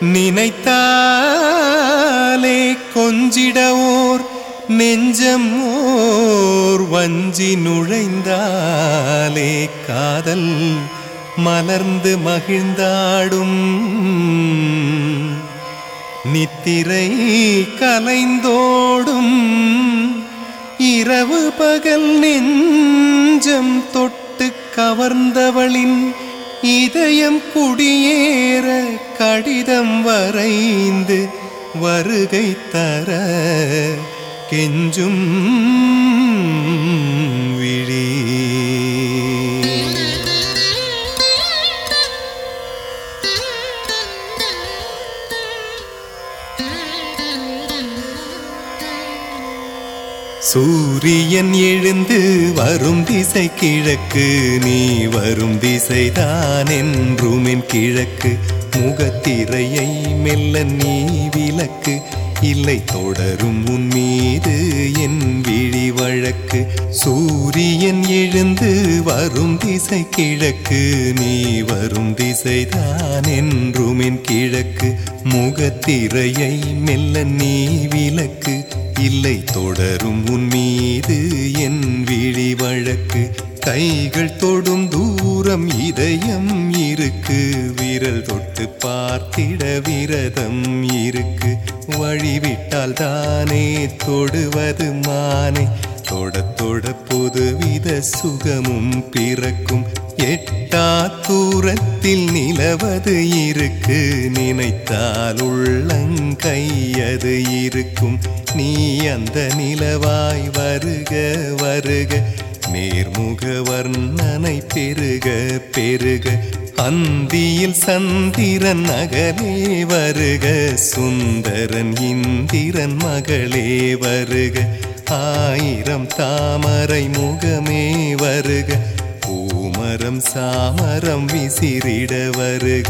நினைத்தாலே கொஞ்சிடவோர் நெஞ்சம் ஓர் வஞ்சி நுழைந்தாலே காதல் மலர்ந்து மகிழ்ந்தாடும் நித்திரை கலைந்தோடும் இரவு பகல் நெஞ்சம் தொட்டு கவர்ந்தவளின் இதயம் குடியேற கடிதம் வரைந்து வருகை தர கெஞ்சும் விழி சூரியன் எழுந்து வரும் திசை கிழக்கு நீ வரும் திசைதான் என்றுமின் கிழக்கு முகத்திரையை மெல்ல நீ விளக்கு இல்லை தொடரும் உன் மீது என் விழி வழக்கு சூரியன் எழுந்து வரும் திசை கிழக்கு நீ வரும் திசைதான் என்றுமின் கிழக்கு முகத்திரையை மெல்ல நீ விளக்கு இல்லை தொடரும் உன் மீது என் விழி வழக்கு கைகள் தொடும் தூரம் இதயம் இருக்கு விரல் தொட்டு பார்த்திட விரதம் இருக்கு வழிவிட்டால் தானே தொடுவது மானே தொட தொட புதுவித சுகமும் பிறக்கும் எட்டா தூரத்தில் நிலவது இருக்கு நினைத்தால் உள்ளங்கையது இருக்கும் நீ அந்த நிலவாய் வருக வருக நேர்முக வர்ணனை பெருக பெருக அந்தியில் சந்திரன் அகலே வருக சுந்தரன் இந்திரன் மகளே வருக ஆயிரம் தாமரை முகமே வருக பூமரம் சாமரம் விசிறிட வருக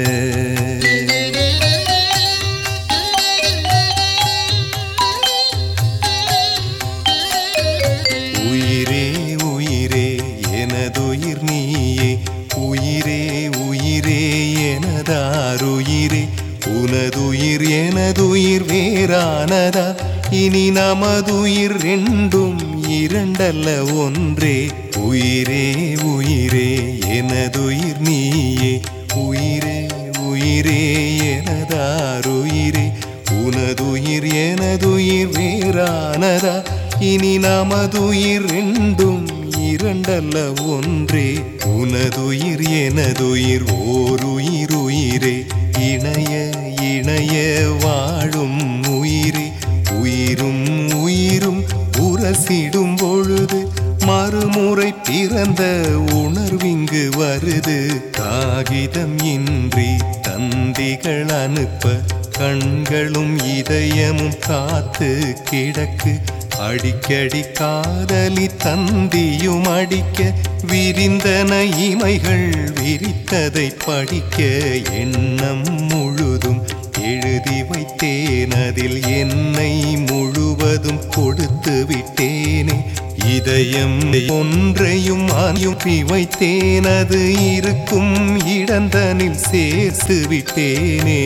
உயிரே உயிரே எனதுயிர் நீயே உயிரே உயிரே எனதாருயிரே உனதுயிர் எனதுயிர் வேறானதா இனி நமதுயிர் ரெண்டும் இரண்டல்ல ஒன்றே உயிரே உயிரே எனதுயிர் நீயே உயிரே உயிரே எனதாருயிரே உனதுயிர் எனதுயிர் வேறானதா இனி நமதுயிர் ரெண்டும் இரண்டல்ல ஒன்றே உனதுயிர் எனதுயிர் ஓருயிர் உயிரே இணைய இணைய வாழும் உயிரே உயிரும் உயிரும் உரசிடும் பொழுது மறுமுறை பிறந்த உணர்விங்கு வருது காகிதம் இன்றி தந்திகள் அனுப்ப கண்களும் இதயமும் காத்து கிடக்கு அடிக்கடி காதலி தந்தியும் அடிக்க விரிந்தன இமைகள் விரித்ததை படிக்க எண்ணம் முழுதும் எழுதி வைத்தேன் அதில் என்னை முழுவதும் கொடுத்து விட்டேனே இதயம் ஒன்றையும் அனுப்பி வைத்தேன் அது இருக்கும் இடந்தனில் சேர்த்து விட்டேனே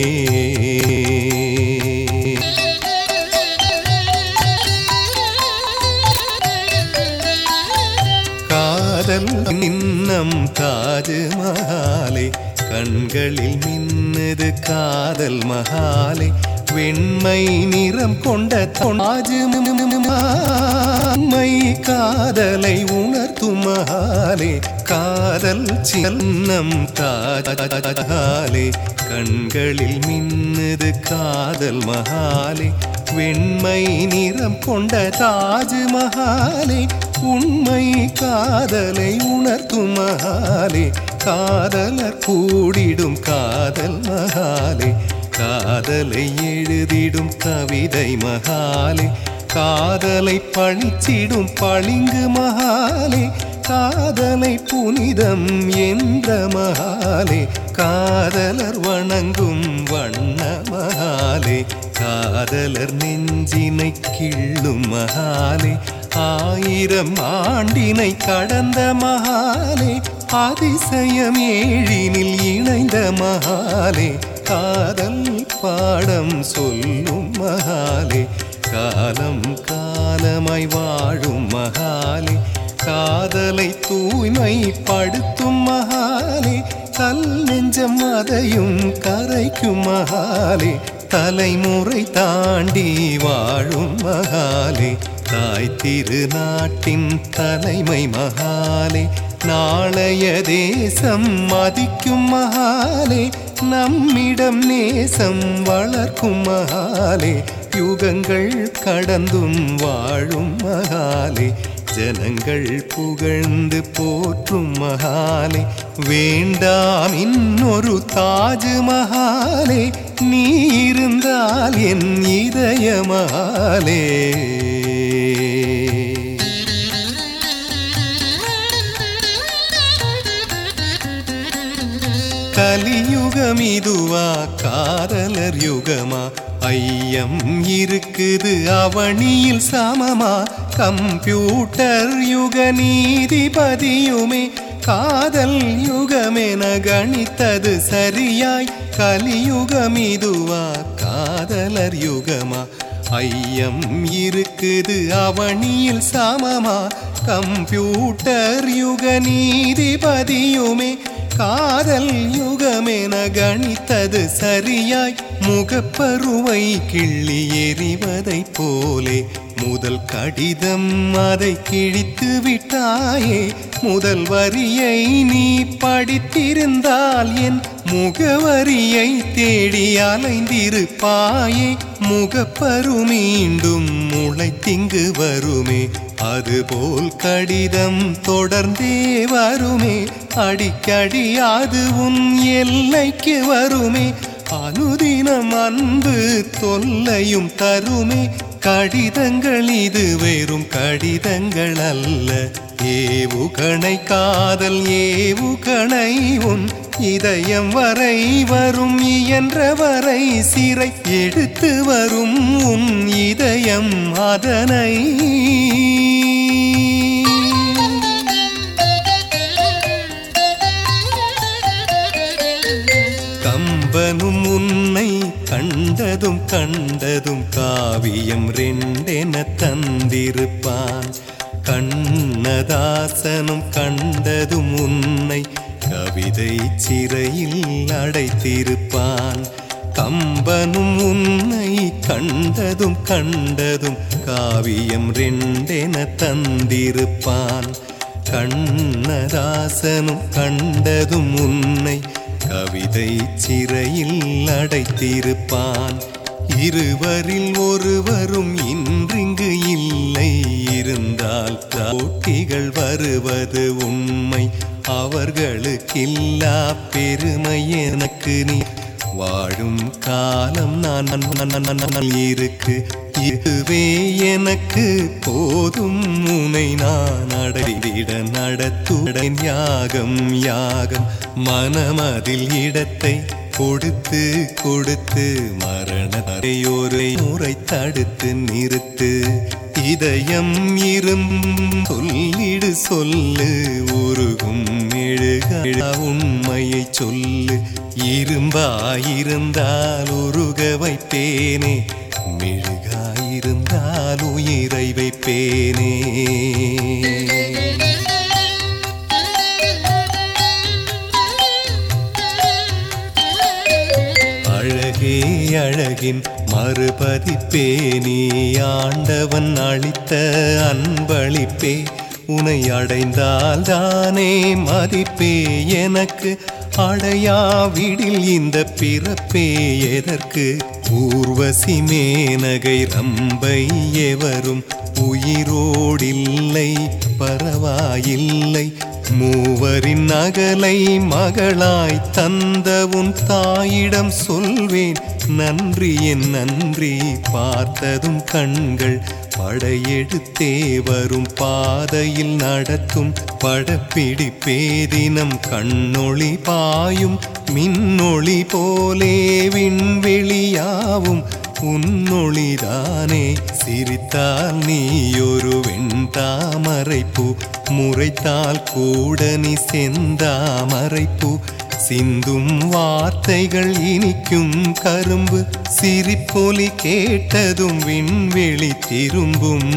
காதல் நின்னம் தாஜ் மஹாலே கண்களில் மின்னது காதல் மஹாலே வெண்மை நிறம் கொண்ட தாஜ் மை காதலை உணர்த்தும் மஹாலே காதல் சின்னம் தாஜாலே கண்களில் மின்னது காதல் மஹாலே வெண்மை நிறம் கொண்ட தாஜ் மஹாலே உண்மை காதலை உணர்த்தும் மகாலே காதலர் கூடிடும் காதல் மகாலே காதலை எழுதிடும் கவிதை மகாலே காதலை பழிச்சிடும் பளிங்கு மகாலே காதலை புனிதம் என்ற மகாலே காதலர் வணங்கும் வண்ண மகாலே காதலர் நெஞ்சினை கிள்ளும் மகாலே ஆயிரம் ஆண்டினை கடந்த மகாலே அதிசயம் ஏழினில் இணைந்த மகாலே காதல் பாடம் சொல்லும் மகாலே காலம் காலமாய் வாழும் மகாலே காதலை தூய்மைப்படுத்தும் மகாலே கல் நெஞ்சம் அதையும் கரைக்கும் மகாலே தலைமுறை தாண்டி வாழும் மகாலே தாய் திருநாட்டின் தலைமை மகாலே நாளைய தேசம் மதிக்கும் மகாலே நம்மிடம் நேசம் வளர்க்கும் மகாலே யுகங்கள் கடந்தும் வாழும் மகாலே ஜனங்கள் புகழ்ந்து போற்றும் மகாலே வேண்டாம் இன்னொரு தாஜ் மகாலே நீ இருந்தால் என் இதய மகாலே கலியுகம் இதுவா காதலர் யுகமா ஐயம் இருக்குது அவனியில் சமமா கம்ப்யூட்டர் யுக நீதிபதியுமே காதல் யுகமென கணித்தது சரியாய் கலியுகம் இதுவா காதலர் யுகமா ஐயம் இருக்குது அவனியில் சமமா கம்ப்யூட்டர் யுக நீதிபதியுமே காதல் யுகமென கணித்தது சரியாய் முகப்பருவை கிள்ளி எறிவதைப் போலே முதல் கடிதம் அதை கிழித்து விட்டாயே முதல் வரியை நீ படித்திருந்தால் என் முகவரியை தேடி அலைந்திருப்பாயே முகப்பரு மீண்டும் முளைத்திங்கு வருமே அதுபோல் கடிதம் தொடர்ந்தே வருமே அடிக்கடி அது உன் எல்லைக்கு வருமே அனுதினம் அன்பு தொல்லையும் தருமே கடிதங்கள் இது வெறும் கடிதங்கள் அல்ல ஏவுகணை காதல் ஏவுகணை உன் இதயம் வரை வரும் இயன்ற வரை சிறை எடுத்து வரும் உன் இதயம் அதனை கம்பனும் உன்னை கண்டதும் கண்டதும் காவியம் ரெண்டென தந்திருப்பான் கண்ணதாசனும் கண்டதும் உன்னை கவிதை சிறையில் அடைத்திருப்பான் கம்பனும் உன்னை கண்டதும் கண்டதும் காவியம் ரெண்டென தந்திருப்பான் கண்ணதாசனும் கண்டதும் உன்னை கவிதை சிறையில் அடைத்திருப்பான் இருவரில் ஒருவரும் இன்றிங்கு இல்லை இருந்தால் போட்டிகள் வருவது உண்மை அவர்களுக்கில்லா பெருமை எனக்கு நீ வாழும் காலம் நான் இருக்கு இதுவே எனக்கு போதும் உனை நான் அடைந்திட நடத்துடன் யாகம் யாகம் மனமதில் இடத்தை கொடுத்து கொடுத்து மரணத்தை ஒரு முறை தடுத்து நிறுத்து இதயம் இரும் சொல்லிடு சொல்லு உருகும் மெழுக உண்மையை சொல்லு இரும்பாயிருந்தால் உருக வைப்பேனே மெழுகாயிருந்தால் உயிரை வைப்பேனே அழகே அழகின் மறுபதிப்பே நீ ஆண்டவன் அளித்த அன்பளிப்பே உனை அடைந்தால் தானே மதிப்பே எனக்கு அடையாவிடில் இந்த பிறப்பே எதற்கு ஊர்வசி மேனகை ரம்பை எவரும் உயிரோடில்லை பரவாயில்லை மூவரின் நகலை மகளாய் தந்த உன் தாயிடம் சொல்வேன் நன்றி என் நன்றி பார்த்ததும் கண்கள் படையெடுத்தே வரும் பாதையில் நடத்தும் படப்பிடிப்பே தினம் கண்ணொளி பாயும் மின்னொளி போலே விண்வெளியாவும் உன்னொளிதானே சிரித்தால் நீ ஒரு வெண்தாமரைப்பூ முறைத்தால் கூட நீ செந்தாமரைப்பூ சிந்தும் வார்த்தைகள் இனிக்கும் கரும்பு சிரிப்பொலி கேட்டதும் விண்வெளி திரும்பும்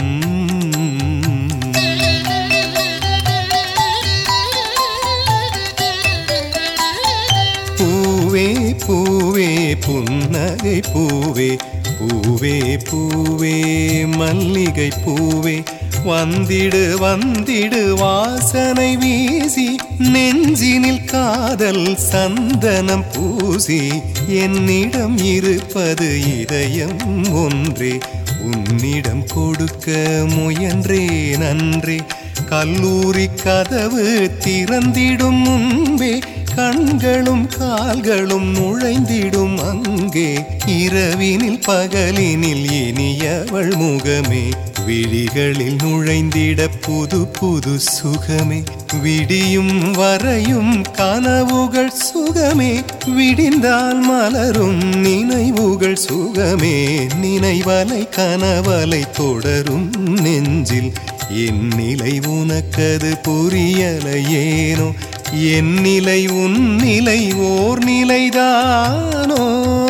பூவே பூவே புன்னகை பூவே பூவே பூவே மல்லிகை பூவே வந்திடு வந்திடு வாசனை வீசி நெஞ்சினில் காதல் சந்தனம் பூசி என்னிடம் இருப்பது இதயம் ஒன்றே உன்னிடம் கொடுக்க முயன்றே நன்றே கல்லூரி கதவு திறந்திடும் முன்பே கண்களும் கால்களும் நுழைந்திடும் அங்கே இரவினில் பகலினில் இனியவள் முகமே விழிகளில் நுழைந்திட புது புது சுகமே விடியும் வரையும் கனவுகள் சுகமே விடிந்தால் மலரும் நினைவுகள் சுகமே நினைவலை கனவலை தொடரும் நெஞ்சில் என் நிலை உனக்கது புரியலையேனோ என் நிலை உன் நிலை ஓர் நிலைதானோ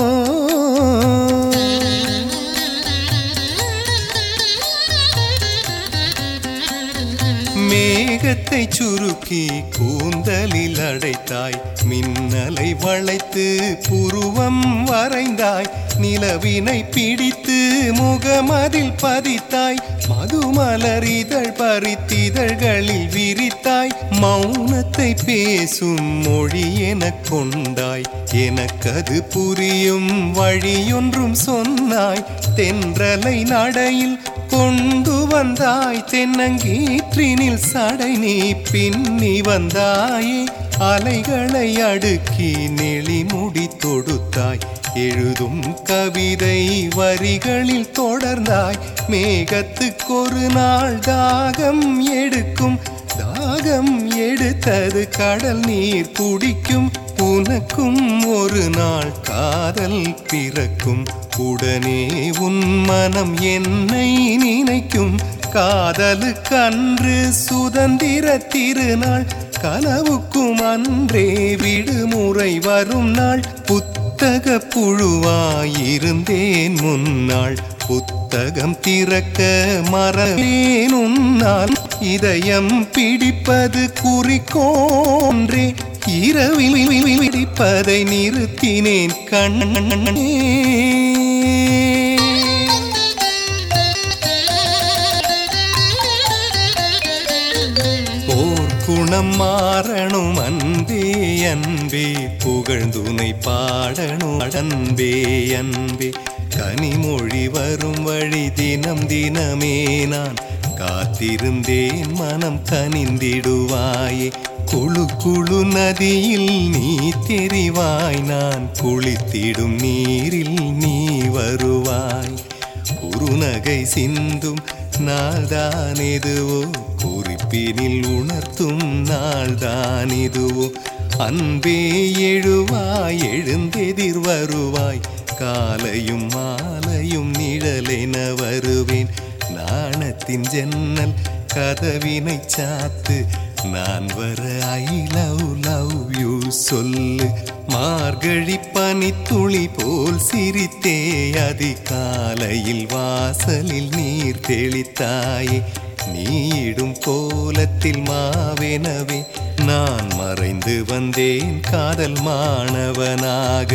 மேகத்தை சுருக்கி கூந்தலில் அடைத்தாய் மின்னலை வளைத்து புருவம் வரைந்தாய் நிலவினை பிடித்து முகமதில் பதித்தாய் மதுமலர் இதழ் பறித்திதழ்களில் விரித்தாய் மௌனத்தை பேசும் மொழி எனக் கொண்டாய் எனக்கது புரியும் வழியொன்றும் சொன்னாய் தென்றலை நடையில் கொண்டு வந்தாய் தென்னங்கீற்றினில் சடை நீ பின்னி வந்தாயே அலைகளை அடுக்கி நெளிமுடி தொடுத்தாய் எழுதும் கவிதை வரிகளில் தொடர்ந்தாய் மேகத்துக்கொரு நாள் தாகம் எடுக்கும் தாகம் எடுத்தது கடல் நீர் குடிக்கும் உனக்கும் ஒரு நாள் காதல் பிறக்கும் உடனே உன் மனம் என்னை நினைக்கும் காதலுக்கன்று சுதந்திர திருநாள் கனவுக்கும் அன்றே விடுமுறை வரும் நாள் புத்தக புழுவாயிருந்தேன் முன்னாள் புத்தகம் திறக்க மறவேன் உன்னால் இதயம் பிடிப்பது குறிக்கோன்றே இரவில் பிடிப்பதை நிறுத்தினேன் கண்ணே போர்க்குணம் மாறணும் அன்பே அன்பே புகழ்ந்துனை பாடணும் அன்பே அன்பே கனிமொழி வரும் வழி தினம் தினமே நான் காத்திருந்தேன் மனம் கனிந்திடுவாயே குழு குழு நதியில் நீ தெரிவாய் நான் குளித்திடும் நீரில் நீ வருவாய் குறுநகை சிந்தும் நாள்தான் எதுவோ குறிப்பினில் உணர்த்தும் நாள்தான் இதுவோ அன்பே எழுவாய் எழுந்தெதிர் வருவாய் காலையும் மாலையும் நிழலென வருவேன் நாணத்தின் ஜன்னல் கதவினை சாத்து நான் வர ஐ லவ் லவ் யூ சொல்லு மார்கழி பனித்துளி போல் சிரித்தே அதிகாலையில் வாசலில் நீர் தெளித்தாயே நீடும் கோலத்தில் மாவெனவே நான் மறைந்து வந்தேன் காதல் மாணவனாக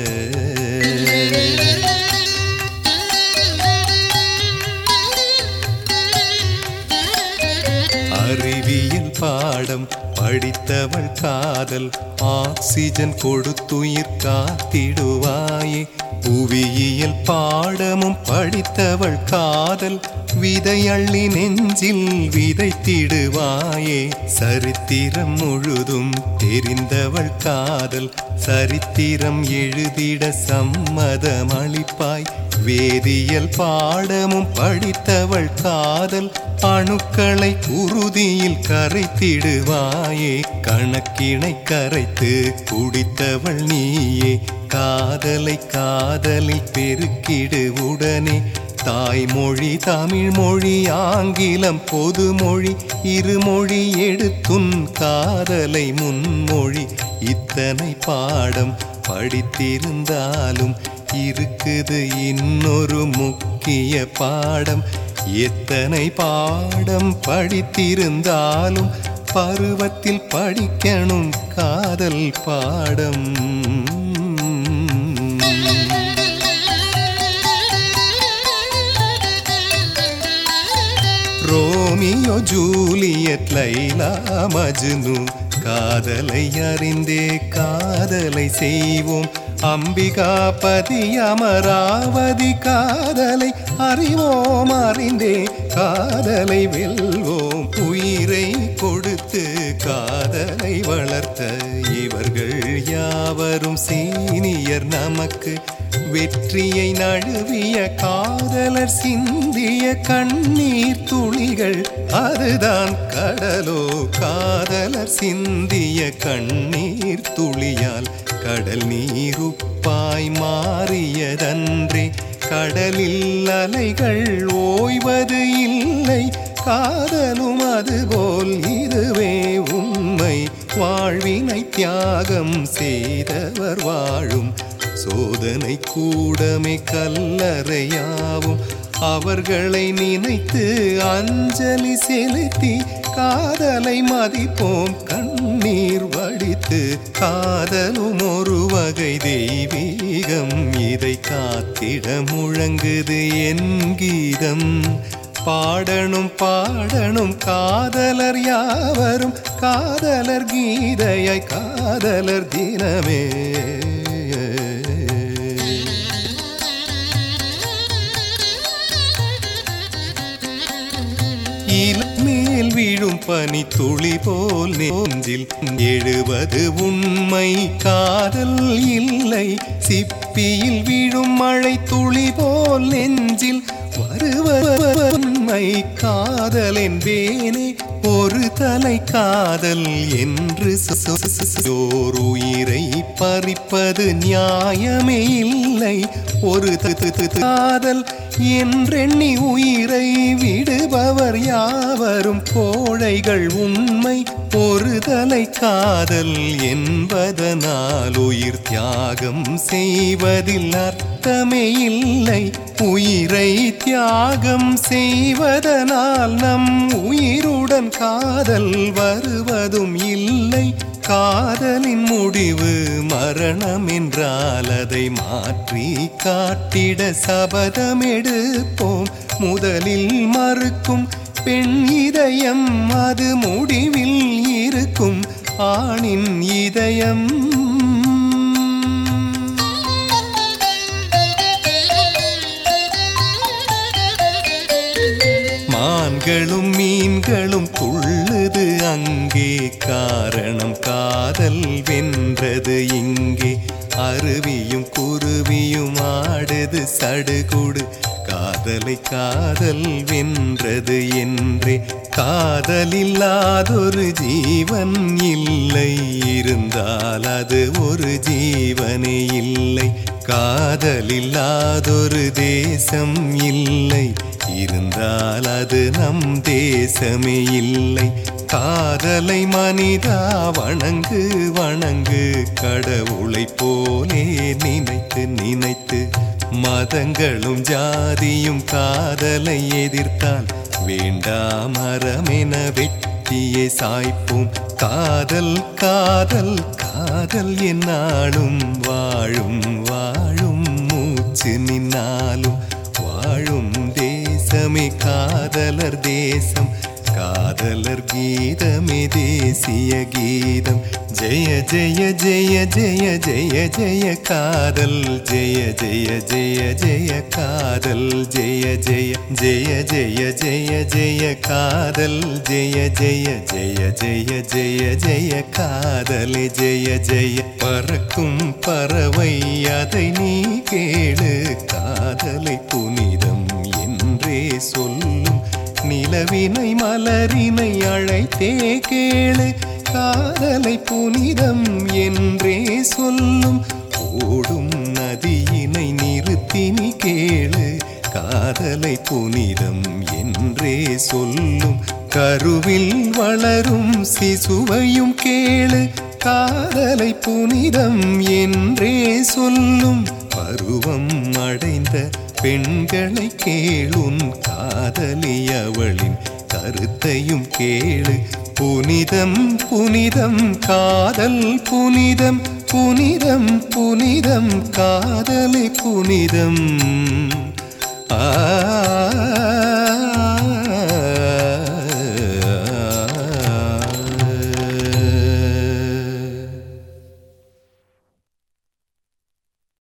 அறிவியல் பாடம் படித்தவள் காதல் ஆக்சிஜன் கொடுத்துயிர் காத்திடுவாயே புவியியல் பாடமும் படித்தவள் காதல் விதையள்ளி நெஞ்சில் விதைத்திடுவாயே சரித்திரம் முழுதும் தெரிந்தவள் காதல் சரித்திரம் எழுதிட சம்மதம் அளிப்பாய் வேதியியல் பாடமும் படித்தவள் காதல் அணுக்களை குருதியில் கரைத்திடுவாயே கணக்கினை கரைத்து குடித்தவள் நீயே காதலை காதலில் பெருக்கிடு உடனே தாய்மொழி தமிழ் மொழி ஆங்கிலம் பொதுமொழி இருமொழி எடுத்துன் காதலை முன்மொழி இத்தனை பாடம் படித்திருந்தாலும் இருக்குது இன்னொரு முக்கிய பாடம் எத்தனை பாடம் படித்திருந்தாலும் பருவத்தில் படிக்கணும் காதல் பாடம் ரோமியோ ஜூலியட் லைலா மஜ்னு காதலை அறிந்தே காதலை செய்வோம் அம்பிகாபதி அமராவதி காதலை அறிவோம் அறிந்தே காதலை வெல்வோம் உயிரை கொடுத்து காதலை வளர்த்த இவர்கள் யாவரும் சீனியர் நமக்கு வெற்றியை நழுவிய காதலர் சிந்திய கண்ணீர் துளிகள் அதுதான் கடலோ காதலர் சிந்திய கண்ணீர் துளியால் கடல் நீருப்பாய் மாறியதன்றே கடலில் அலைகள் ஓய்வது இல்லை காதலும் அதுபோல் இதுவே உண்மை வாழ்வினை தியாகம் செய்தவர் வாழும் சோதனை கூடமே கல்லறையாவும் அவர்களை நினைத்து அஞ்சலி செலுத்தி காதலை மதிப்போம் கண்ணீர் வடித்து காதலும் ஒரு வகை தெய்வீகம் இதை காத்திட முழங்குது என் கீதம் பாடணும் பாடணும் காதலர் யாவரும் காதலர் கீதையாய் காதலர் தினமே மேல் விழும் பனி துளி போல் நெஞ்சில் எழுவது உண்மை காதல் இல்லை சிப்பியில் விழும் மழை துளி போல் நெஞ்சில் வருவது உண்மை காதல் என்பேனே ஒரு தலை காதல் என்று ஓர் உயிரை பறிப்பது நியாயமே இல்லை ஒரு காதல் என்றெண்ணி உயிரை விடுபவர் யாவரும் கோழைகள் உண்மை ஒரு தலை காதல் என்பதனால் உயிர் தியாகம் செய்வதில் அர்த்தமே இல்லை உயிரை தியாகம் செய்வதனால் நம் உயிருடன் காதல் வருவதும் இல்லை காதலின் முடிவு மரணம் என்றால் அதை மாற்றி காட்டிட சபதம் எடுப்போம் முதலில் மறுக்கும் பெண் இதயம் அது முடிவில் இருக்கும் ஆணின் இதயம் மான்களும் மீன்களும் துள்ளுது அங்கே காரணம் காதல் வென்றது இங்கே அருவியும் குருவியும் ஆடுது சடுகுடு காதலை காதல் வென்றது என்றே காதலில்லாதொரு ஜீவன் இல்லை இருந்தால் அது ஒரு ஜீவனே இல்லை காதலில்லாதொரு தேசம் இல்லை இருந்தால் அது நம் தேசமே இல்லை காதலை மனிதா வணங்கு வணங்கு கடவுளை போலே நினைத்து நினைத்து மதங்களும் ஜாதியும் காதலை எதிர்த்தால் வேண்டாம் அறமென வெட்டியே சாய்ப்போம் காதல் காதல் காதல் என்னாலும் வாழும் வாழும் மூச்சு நின்னாலும் வாழும் தேசமே காதலர் தேசம் காதலர் கீதமே தேசிய கீதம் ஜெய ஜெய ஜெய ஜெய ஜெய ஜெய காதல் ஜெய ஜெய ஜெய ஜெய காதல் ஜெய ஜெய ஜெய ஜெய ஜெய ஜெய காதல் ஜெய ஜெய ஜெய ஜெய ஜெய ஜெய காதலே ஜெய ஜெய பறக்கும் பறவை அதை நீ கேளு காதலை புனிதம் என்றே சொல்லும் நிலவினை மலரினை அழைத்தே கேளு காதலை புனிதம் என்றே சொல்லும் ஓடும் நதியினை நிறுத்தி நீ கேளு காதலை புனிதம் என்றே சொல்லும் கருவில் வளரும் சிசுவையும் கேளு காதலை புனிதம் என்றே சொல்லும் பருவம் அடைந்த பெண்களை கேளுன் காதலி அவளின் கருத்தையும் கேளு புனிதம் புனிதம் காதல் புனிதம் புனிதம் புனிதம் காதலை புனிதம் ஆ